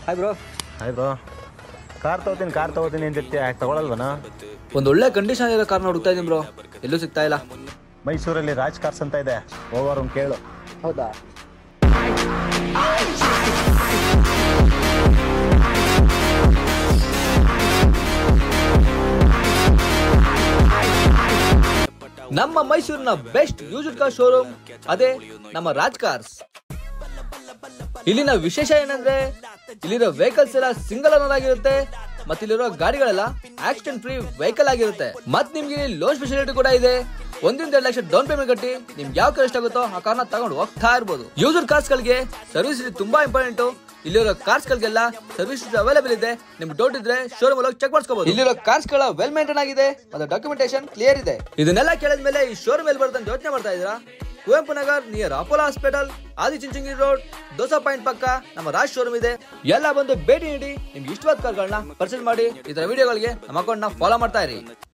hi bro hi bro car ತಗೋತೀನಿ car ತಗೋತೀನಿ ಅಂತಿರ್ತೀಯ ಯಾಕೆ ತಗೊಳಲ್ವನ ಒಂದು ಒಳ್ಳೆ ಕಂಡೀಷನ್ ಇರೋ ಕಾರ್ನ ಹುಡುಕ್ತಾ ಇದೀನಿ ಬ್ರೋ ಎಲ್ಲೂ ಸಿಗ್ತಾ ಇಲ್ಲ ಮೈಸೂರಲ್ಲಿ ರಾಜ್ ಕಾರ್ಸ್ ಅಂತ ಇದೆ ಓವರ್ ಒಂದು ಕೇಳು ಹೌದಾ ನಮ್ಮ ಮೈಸೂರಿನ ಬೆಸ್ಟ್ ಯೂಸ್ಡ್ ಕಾರ್ ಶೋರೂಮ್ ಅದೇ ನಮ್ಮ ರಾಜ್ ಕಾರ್ಸ್ ಇಲ್ಲಿನ ವಿಶೇಷ ಏನಂದ್ರೆ ಇಲ್ಲಿರೋ ವೆಹಿಕಲ್ಸ್ ಎಲ್ಲ ಸಿಂಗಲ್ ಓನರ್ ಆಗಿರುತ್ತೆ ಮತ್ತೆ ಇಲ್ಲಿರೋ ಗಾಡಿಗಳೆಲ್ಲ ಆಕ್ಸಿಡೆಂಟ್ ಫ್ರೀ ವೆಹಿಕಲ್ ಆಗಿರುತ್ತೆ ಮತ್ ನಿಮ್ಗೆ ಲೋನ್ ಫೆಸಿಲಿಟಿ ಕೂಡ ಇದೆ ಒಂದಿಂದ ಎರಡು ಲಕ್ಷ ಡೌನ್ ಪೇಮೆಂಟ್ ಕಟ್ಟಿ ನಿಮ್ಗೆ ಯಾವ ಕಾರ್ ಇಷ್ಟ ಆಗುತ್ತೋ ಆ ಕಾರ್ನ ತಗೊಂಡು ಹೋಗ್ತಾ ಇರ್ಬೋದು ಯೂಸರ್ ಕಾರ್ಸ್ ಗಳಿಗೆ ಸರ್ವಿಸ್ ತುಂಬಾ ಇಂಪಾರ್ಟೆಂಟ್ ಇಲ್ಲಿರೋ ಕಾರ್ಸ್ ಗಳಿಗೆಲ್ಲ ಸರ್ವಿಸ್ ಅವೈಲೇಬಲ್ ಇದೆ ನಿಮ್ಗೆ ಡೌಟ್ ಇದ್ರೆ ಶೋರೂಮ್ ಅಲ್ಲಿ ಚೆಕ್ ಮಾಡಿಸ್ಕೋಬಹುದು ಇಲ್ಲಿರೋ ಕಾರ್ಸ್ ಗಳ ವೆಲ್ ಮೇಂಟೈನ್ ಆಗಿದೆ ಮತ್ತೆ ಡಾಕ್ಯುಮೆಂಟೇಶನ್ ಕ್ಲಿಯರ್ ಇದೆ ಇದನ್ನೆಲ್ಲ ಕೇಳಿದ್ಮೇಲೆ ಈ ಶೋರೂಮ್ ಎಲ್ಲಿ ಬರುತ್ತೆ ಅಂತ ಯೋಚನೆ ಮಾಡ್ತಾ ಇದ್ದೀರಾ Kuvempu Nagar near Apollo hospital Adichunchanagiri road dosa point ಪಕ್ಕ ನಮ್ಮ ರಾಜ್ ಶೋರೂಮ್ ಇದೆ ಎಲ್ಲ ಬಂದು ಭೇಟಿ ನೀಡಿ ನಿಮ್ಗೆ ಇಷ್ಟವಾದ ಕಾರ್ಗಳನ್ನ ಪರ್ಚೇಸ್ ಮಾಡಿ ಇದರ ವಿಡಿಯೋಗಳಿಗೆ ನಮ್ಮ ಅಕೌಂಟ್ ನ ಫಾಲೋ ಮಾಡ್ತಾ ಇರಿ